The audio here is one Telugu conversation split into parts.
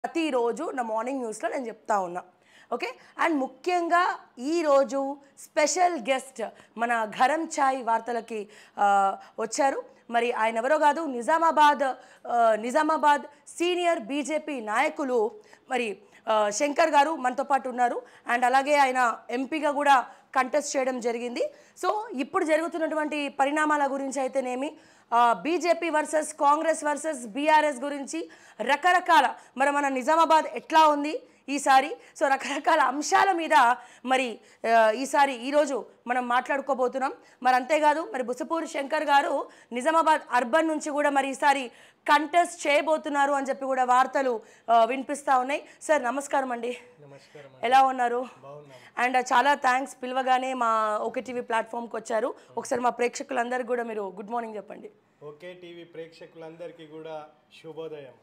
ప్రతిరోజు నా మార్నింగ్ న్యూస్లో నేను చెప్తా ఉన్నా ఓకే అండ్ ముఖ్యంగా ఈరోజు స్పెషల్ గెస్ట్ మన ఘరం ఛాయ్ వార్తలకి ఆ, వచ్చారు మరి ఆయన ఎవరో కాదు నిజామాబాద్ ఆ, నిజామాబాద్ సీనియర్ బీజేపీ నాయకులు మరి ఆ, శంకర్ గారు మనతో పాటు ఉన్నారు అండ్ అలాగే ఆయన ఎంపీగా కూడా కంటెస్ట్ చేయడం జరిగింది సో ఇప్పుడు జరుగుతున్నటువంటి పరిణామాల గురించి అయితేనేమి BJP versus Congress versus BRS గురించి రకరకాల మరి మన నిజామాబాద్ ఎట్లా ఉంది ఈసారి సో రకరకాల అంశాల మీద మరి ఆ, ఈసారి ఈరోజు మనం మాట్లాడుకోబోతున్నాం మరి అంతేకాదు మరి బుసపూరి శంకర్ గారు నిజామాబాద్ అర్బన్ నుంచి కూడా మరి ఈసారి కంటెస్ట్ చేయబోతున్నారు అని చెప్పి కూడా వార్తలు ఆ, వినిపిస్తా ఉన్నాయి సార్ నమస్కారం అండి నమస్కారం ఎలా ఉన్నారు బాగున్నాం అండ్ చాలా థ్యాంక్స్ పిలవగానే మా ఓకే టీవీ ప్లాట్ఫామ్కి వచ్చారు ఒకసారి మా ప్రేక్షకులందరికీ కూడా మీరు గుడ్ మార్నింగ్ చెప్పండి ఓకే టీవీ ప్రేక్షకులందరికీ కూడా శుభోదయం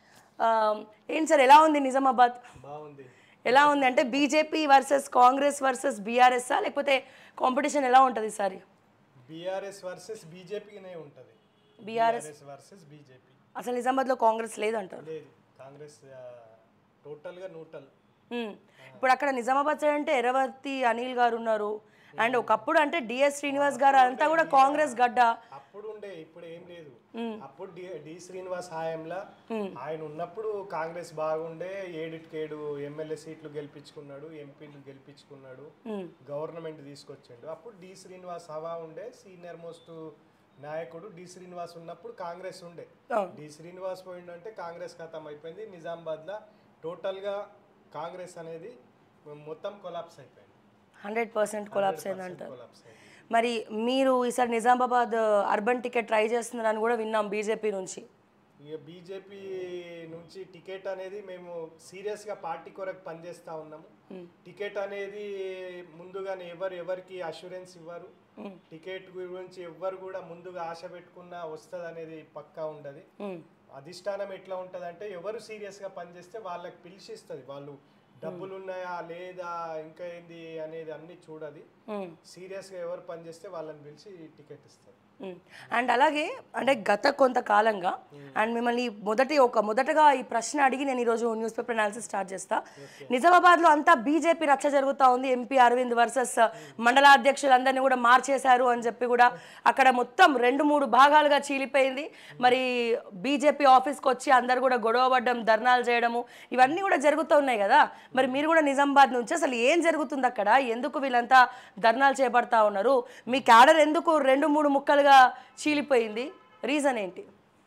ఆ, ఏంటి సార్ ఎలా ఉంది నిజామాబాద్ బాగుంది ఎలా ఉంది అంటే BJP versus Congress versus BRS లేకపోతే కాంపిటీషన్ ఎలా ఉంటుంది ఈసారి బీఆర్ఎస్ వర్సెస్ బీజేపీనే ఉంటుంది బీఆర్ఎస్ బీఆర్ఎస్ వర్సెస్ బీజేపీ అసలు నిజామాబాద్లో కాంగ్రెస్ లేదంటారు లేదు కాంగ్రెస్ ఆ, టోటల్గా న్యూట్రల్ మ్మ్. ఇప్పుడు అక్కడ నిజామాబాద్ సైడ్ అంటే ఎర్రవర్తి అనిల్ గారు ఉన్నారు అండ్ ఒకప్పుడు అంటే డిఎస్ శ్రీనివాస్ గారు అంతా కూడా కాంగ్రెస్ గడ్డ అప్పుడు ఉండే ఇప్పుడు ఏం లేదు అప్పుడు డి డి శ్రీనివాస్ హాయంలో ఆయన ఉన్నప్పుడు కాంగ్రెస్ బాగుండే ఏడిటికేడు ఎమ్మెల్యే సీట్లు గెలిపించుకున్నాడు ఎంపీలు గెలిపించుకున్నాడు గవర్నమెంట్ తీసుకొచ్చిండు అప్పుడు డి శ్రీనివాస్ హవా ఉండే సీనియర్ మోస్ట్ నాయకుడు డి శ్రీనివాస్ ఉన్నప్పుడు కాంగ్రెస్ ఉండే అవును. డి శ్రీనివాస్ పోయిండంటే కాంగ్రెస్ ఖతం అయిపోయింది నిజామాబాద్లో టోటల్గా కాంగ్రెస్ అనేది మొత్తం కొలాప్స్ అయిపోయింది హండ్రెడ్ పర్సెంట్ కొలాప్స్ అయిందంటారు కొలాప్స్ అయింది మరి మీరు ఈసారి నిజామాబాద్ అర్బన్ టికెట్ ట్రై చేస్తున్నారని కూడా విన్నాం బీజేపీ నుంచి ఇక బీజేపీ నుంచి టికెట్ అనేది మేము సీరియస్గా పార్టీ కొరకు పనిచేస్తూ ఉన్నాము టికెట్ అనేది ముందుగానే ఎవరు ఎవరికి అష్యూరెన్స్ ఇవ్వరు టికెట్ గురించి ఎవ్వరు కూడా ముందుగా ఆశ పెట్టుకున్నా వస్తుంది అనేది పక్కా ఉండదు మ్మ్. అధిష్టానం ఎట్లా ఉంటుంది అంటే ఎవరు సీరియస్గా పనిచేస్తే వాళ్ళకి పిలిచిస్తుంది వాళ్ళు డబ్బులు ఉన్నాయా లేదా ఇంకా ఏంది అనేది అన్ని చూడది మ్మ్. సీరియస్గా ఎవరు పనిచేస్తే వాళ్ళని పిలిచి టికెట్ ఇస్తారు అండ్ అలాగే అంటే గత కొంతకాలంగా అండ్ మిమ్మల్ని మొదటి ఒక మొదటగా ఈ ప్రశ్న అడిగి నేను ఈరోజు న్యూస్ పేపర్ అనాలిసిస్ స్టార్ట్ చేస్తా నిజామాబాద్లో అంతా బీజేపీ రచ్చ జరుగుతూ ఉంది ఎంపీ అరవింద్ వర్సెస్ మండలాధ్యక్షులందరినీ కూడా మార్చేశారు అని చెప్పి కూడా అక్కడ మొత్తం రెండు మూడు భాగాలుగా చీలిపోయింది మరి బీజేపీ ఆఫీస్కి వచ్చి అందరు కూడా గొడవ పడ్డం ధర్నాలు చేయడము ఇవన్నీ కూడా జరుగుతూ ఉన్నాయి కదా మరి మీరు కూడా నిజామాబాద్ నుంచి అసలు ఏం జరుగుతుంది అక్కడ ఎందుకు వీళ్ళంతా ధర్నాలు చేపడతా ఉన్నారు మీ క్యాడర్ ఎందుకు రెండు మూడు ముక్కలుగా చీలిపోయింది రీజన్ ఏంటి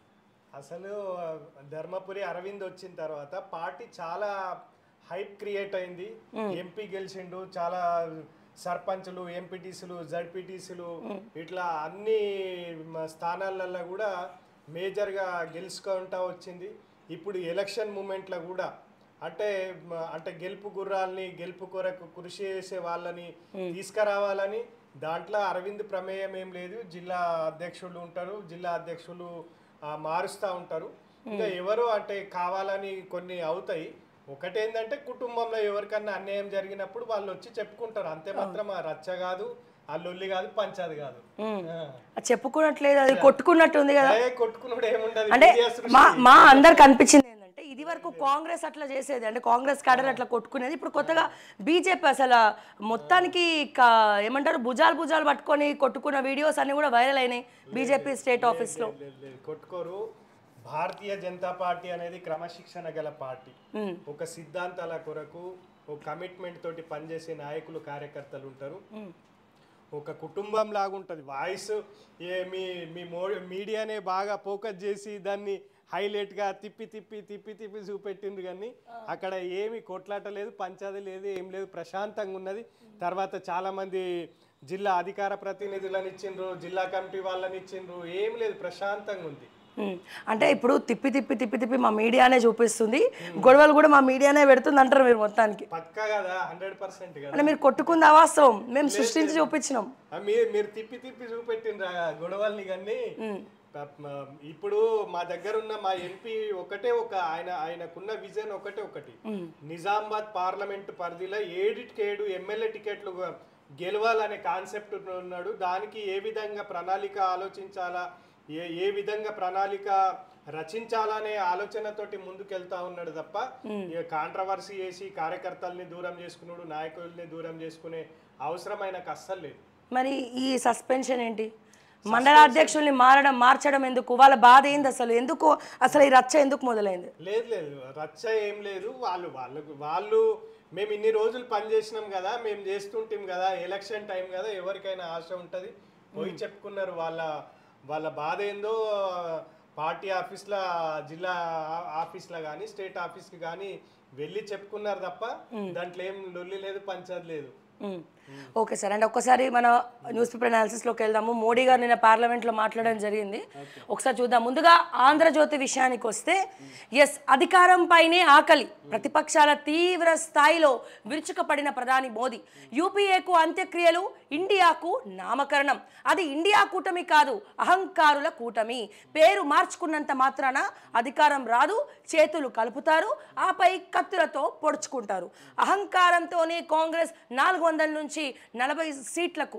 అసలు ఆ, ధర్మపురి అరవింద్ వచ్చిన తర్వాత పార్టీ చాలా హైప్ క్రియేట్ అయింది ఎంపీ గెలిచిండు చాలా సర్పంచులు ఎంపీటీసీలు జడ్పీటీసీలు ఇట్లా అన్ని మ- స్థానాలలో కూడా మేజర్గా గెలుచుకుంటా వచ్చింది ఇప్పుడు ఎలక్షన్ మూమెంట్లో కూడా అంటే మ- అంటే గెలుపు గుర్రాల్ని గెలుపు కొరకు కృషి చేసే వాళ్ళని తీసుకురావాలని దాంట్లో అరవింద్ ప్రమేయం ఏం లేదు జిల్లా అధ్యక్షులు ఉంటారు జిల్లా అధ్యక్షులు ఆ, మారుస్తూ ఉంటారు ఇంకా ఎవరు అంటే కావాలని కొన్ని అవుతాయి ఒకటేంటంటే కుటుంబంలో ఎవరికన్నా అన్యాయం జరిగినప్పుడు వాళ్ళు వచ్చి చెప్పుకుంటారు అంతే మాత్రం ఆ రచ్చ కాదు ఆ లొల్లి కాదు పంచాది కాదు ఆ. అది చెప్పుకున్నట్లేదు అది కొట్టుకున్నట్టు ఉంది కదా ఏ కొట్టుకున్నాడు ఏముండదు అంటే మీడియా సృష్టి. మా మా అందరికి అనిపించింది ఏంటంటే ఇది వరకు కాంగ్రెస్ అట్లా చేసేది అంటే కాంగ్రెస్ క్యాడర్ అట్లా కొట్టుకునేది ఇప్పుడు కొత్తగా బీజేపీ అసలు మొత్తానికి క- ఏమంటారు భుజాలు భుజాలు పట్టుకొని కొట్టుకున్న వీడియోస్ అన్ని కూడా వైరల్ అయినాయి బీజేపీ స్టేట్ ఆఫీస్లో లేదు, లేదు, కొట్టుకోరు భారతీయ జనతా పార్టీ అనేది క్రమశిక్షణ గల పార్టీ ఒక సిద్ధాంతాల కొరకు ఒక కమిట్మెంట్ తోటి పనిచేసే నాయకులు కార్యకర్తలు ఉంటారు ఒక కుటుంబం లాగా ఉంటుంది వాయిస్ ఏ మీ మీ మో మీడియానే బాగా ఫోకస్ చేసి దాన్ని హైలైట్గా తిప్పి తిప్పి తిప్పి తిప్పి చూపెట్టింది కానీ అక్కడ ఏమి కొట్లాట లేదు పంచాది లేదు ఏం లేదు ప్రశాంతంగా ఉన్నది తర్వాత చాలామంది జిల్లా అధికార ప్రతినిధులను ఇచ్చిండ్రు జిల్లా కమిటీ వాళ్ళని ఇచ్చిండ్రు ఏం లేదు ప్రశాంతంగా ఉంది ఉమ్. అంటే ఇప్పుడు తిప్పి తిప్పి తిప్పి తిప్పి మా మీడియానే చూపిస్తుంది గొడవలు కూడా మా మీడియానే పెడుతుంది అంటారు మీరు మొత్తానికి పక్కా కదా హండ్రెడ్ పర్సెంట్ కదా అంటే మీరు కొట్టుకుంది అవాస్తవం మేము సృష్టించి చూపించినాం ఆ మీరు మీరు తిప్పి తిప్పి చూపెట్టిండ్రు ఆ గొడవల్ని కానీ ఇప్పుడు మా దగ్గర ఉన్న మా ఎంపీ ఒకటే ఒక ఆయన ఆయనకున్న విజన్ ఒకటే ఒకటి నిజామాబాద్ పార్లమెంట్ పరిధిలో ఏడిటికి ఏడు ఎమ్మెల్యే టికెట్లు గెలవాలనే కాన్సెప్ట్ ఉన్నాడు దానికి ఏ విధంగా ప్రణాళిక ఆలోచించాలా ఏ ఏ విధంగా ప్రణాళిక రచించాలనే ఆలోచనతోటి ముందుకెళ్తా ఉన్నాడు తప్ప ఇక కాంట్రవర్సీ చేసి కార్యకర్తల్ని దూరం చేసుకున్నాడు నాయకుల్ని దూరం చేసుకునే అవసరం ఆయనకు అస్సలు లేదు మరి ఈ సస్పెన్షన్ ఏంటి మండల అధ్యక్షుల్ని మారడం మార్చడం ఎందుకు వాళ్ళ బాధ ఏంది అసలు ఎందుకు అసలు ఈ రచ్చ ఎందుకు మొదలైంది లేదు లేదు రచ్చ ఏం లేదు వాళ్ళు వాళ్ళకు వాళ్ళు మేము ఇన్ని రోజులు పని చేసినాం కదా మేము చేస్తుంటాం కదా ఎలక్షన్ టైం కదా ఎవరికైనా ఆశ ఉంటుంది పోయి చెప్పుకున్నారు వాళ్ళ వాళ్ళ బాధ ఏందో పార్టీ ఆఫీస్లో జిల్లా ఆ- ఆఫీస్లో కానీ స్టేట్ ఆఫీస్కి కానీ వెళ్ళి చెప్పుకున్నారు తప్ప దాంట్లో ఏం లొల్లి లేదు పంచాది లేదు మ్మ్. ఓకే సార్ అండ్ ఒక్కసారి మన న్యూస్ పేపర్ అనాలిసిస్లోకి వెళ్దాము మోడీ గారు నిన్న పార్లమెంట్లో మాట్లాడడం జరిగింది ఒకసారి చూద్దాం ముందుగా ఆంధ్రజ్యోతి విషయానికి వస్తే ఎస్ అధికారం పైనే ఆకలి ప్రతిపక్షాల తీవ్ర స్థాయిలో విరుచుకపడిన ప్రధాని మోదీ యూపీఏకు అంత్యక్రియలు ఇండియాకు నామకరణం అది ఇండియా కూటమి కాదు అహంకారుల కూటమి పేరు మార్చుకున్నంత మాత్రాన అధికారం రాదు చేతులు కలుపుతారు ఆపై కత్తులతో పొడుచుకుంటారు అహంకారంతోనే కాంగ్రెస్ నాలుగు వందల నుంచి నలభై సీట్లకు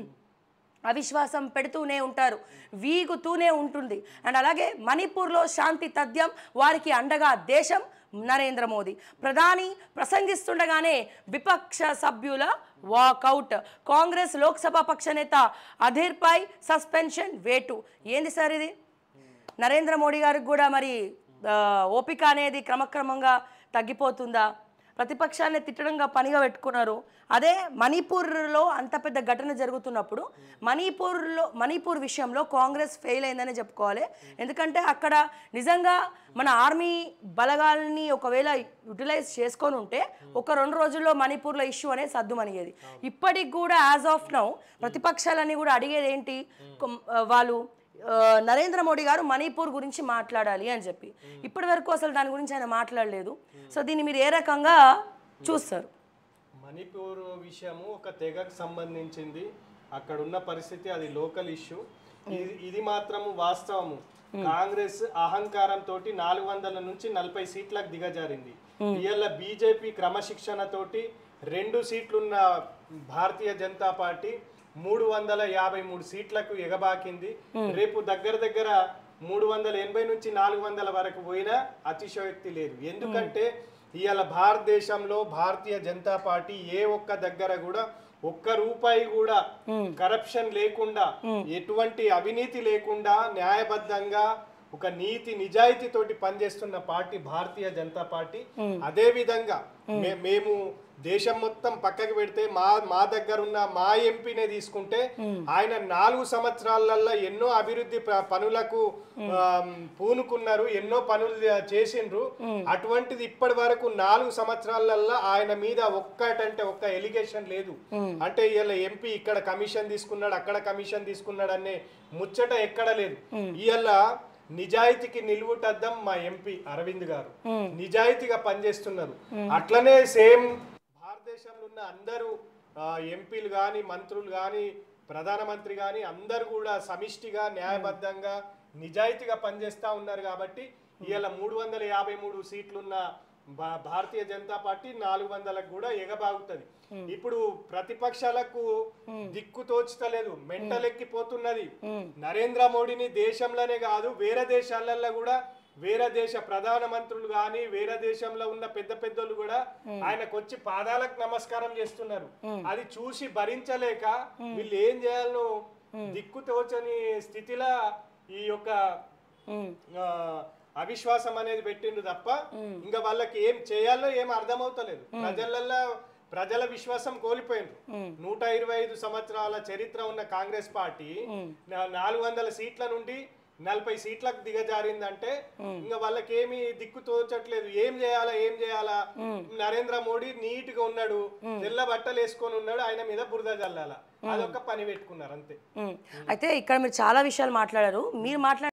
అవిశ్వాసం పెడుతూనే ఉంటారు వీగుతూనే ఉంటుంది అండ్ అలాగే మణిపూర్లో శాంతి తథ్యం వారికి అండగా దేశం నరేంద్ర మోదీ ప్రధాని ప్రసంగిస్తుండగానే విపక్ష సభ్యుల వాకౌట్ కాంగ్రెస్ లోక్సభ పక్ష నేత అధీర్పై సస్పెన్షన్ వేటు ఏంది సార్ ఇది నరేంద్ర మోడీ గారికి కూడా మరి ఆ, ఓపిక అనేది క్రమక్రమంగా తగ్గిపోతుందా ప్రతిపక్షాన్ని తిట్టడంగా పనిగా పెట్టుకున్నారు అదే మణిపూర్లో అంత పెద్ద ఘటన జరుగుతున్నప్పుడు మణిపూర్లో మణిపూర్ విషయంలో కాంగ్రెస్ ఫెయిల్ అయిందని చెప్పుకోవాలి ఎందుకంటే అక్కడ నిజంగా మన ఆర్మీ బలగాల్ని ఒకవేళ యూటిలైజ్ చేసుకొని ఉంటే ఒక రెండు రోజుల్లో మణిపూర్లో ఇష్యూ అనేది సద్దుమణిగేది ఇప్పటికి కూడా యాజ్ ఆఫ్ నౌ ప్రతిపక్షాలన్నీ కూడా అడిగేది ఏంటి కొం- ఆ, వాళ్ళు ఆ, నరేంద్ర మోడీ గారు మణిపూర్ గురించి మాట్లాడాలి అని చెప్పి ఇప్పటి వరకు అసలు దాని గురించి ఆయన మాట్లాడలేదు సో దీన్ని మీరు ఏ రకంగా చూస్తారు మణిపూర్ విషయము ఒక తెగకు సంబంధించింది అక్కడ ఉన్న పరిస్థితి అది లోకల్ ఇష్యూ ఇది ఇది మాత్రము వాస్తవము కాంగ్రెస్ అహంకారంతో నాలుగు వందల నుంచి నలభై సీట్లకు దిగజారింది ఇవాళ బీజేపీ క్రమశిక్షణతోటి రెండు సీట్లున్న భారతీయ జనతా పార్టీ మూడు వందల యాభై మూడు సీట్లకు ఎగబాకింది రేపు దగ్గర దగ్గర మూడు వందల ఎనభై నుంచి నాలుగు వందల వరకు పోయినా అతిశయోక్తి లేదు ఎందుకంటే ఇవాళ భారతదేశంలో భారతీయ జనతా పార్టీ ఏ ఒక్క దగ్గర కూడా ఒక్క రూపాయి కూడా కరప్షన్ లేకుండా ఎటువంటి అవినీతి లేకుండా న్యాయబద్ధంగా ఒక నీతి నిజాయితీ తోటి పనిచేస్తున్న పార్టీ భారతీయ జనతా పార్టీ అదే విధంగా మే- మేము దేశం మొత్తం పక్కకి పెడితే మా మా దగ్గర ఉన్న మా ఎంపీనే తీసుకుంటే ఆయన నాలుగు సంవత్సరాలలో ఎన్నో అభివృద్ధి ప్ర- పనులకు ఆమ్, పూనుకున్నారు ఎన్నో పనులు చేసిండ్రు అటువంటిది ఇప్పటి వరకు నాలుగు సంవత్సరాలలో ఆయన మీద ఒక్కటంటే ఒక్క ఎలిగేషన్ లేదు అంటే ఇలా ఎంపీ ఇక్కడ కమిషన్ తీసుకున్నాడు అక్కడ కమిషన్ తీసుకున్నాడు అనే ముచ్చట ఎక్కడ లేదు ఇవాళ నిజాయితీకి నిలువుటద్దం మా ఎంపీ అరవింద్ గారు నిజాయితీగా పనిచేస్తున్నారు అట్లనే సేమ్ భారతదేశంలో ఉన్న అందరూ ఆ, ఎంపీలు కానీ మంత్రులు కానీ ప్రధానమంత్రి కానీ అందరూ కూడా సమిష్టిగా న్యాయబద్ధంగా నిజాయితీగా పనిచేస్తా ఉన్నారు కాబట్టి ఇవాళ మూడు వందల యాభై మూడు సీట్లున్న భా- భారతీయ జనతా పార్టీ నాలుగు వందలకు కూడా ఎగబాగుతుంది ఇప్పుడు ప్రతిపక్షాలకు దిక్కు తోచుతలేదు మెంటలెక్కిపోతున్నది నరేంద్ర మోడీని దేశంలోనే కాదు వేరే దేశాలలో కూడా వేరే దేశ ప్రధాన మంత్రులు కానీ వేరే దేశంలో ఉన్న పెద్ద పెద్దలు కూడా ఆయనకు వచ్చి పాదాలకు నమస్కారం చేస్తున్నారు అది చూసి భరించలేక వీళ్ళు ఏం చేయాలనో దిక్కు తోచని స్థితిలో ఈ యొక్క ఆ, అవిశ్వాసం అనేది పెట్టిండు తప్ప ఇంకా వాళ్ళకి ఏం చేయాలో ఏం అర్థమవుతలేదు ప్రజలల్లో ప్రజల విశ్వాసం కోల్పోయిండ్రు నూట ఇరవై ఐదు సంవత్సరాల చరిత్ర ఉన్న కాంగ్రెస్ పార్టీ నా- నాలుగు వందల సీట్ల నుండి నలభై సీట్లకు దిగజారిందంటే ఇంకా వాళ్ళకి ఏమి దిక్కు తోచట్లేదు ఏం చేయాలా ఏం చేయాలా నరేంద్ర మోడీ నీట్ గా ఉన్నాడు తెల్ల బట్టలు వేసుకొని ఉన్నాడు ఆయన మీద బురద జల్లాల అదొక పని పెట్టుకున్నారు అంతే ఉమ్. అయితే ఇక్కడ మీరు చాలా విషయాలు మాట్లాడారు మీరు మాట్లాడే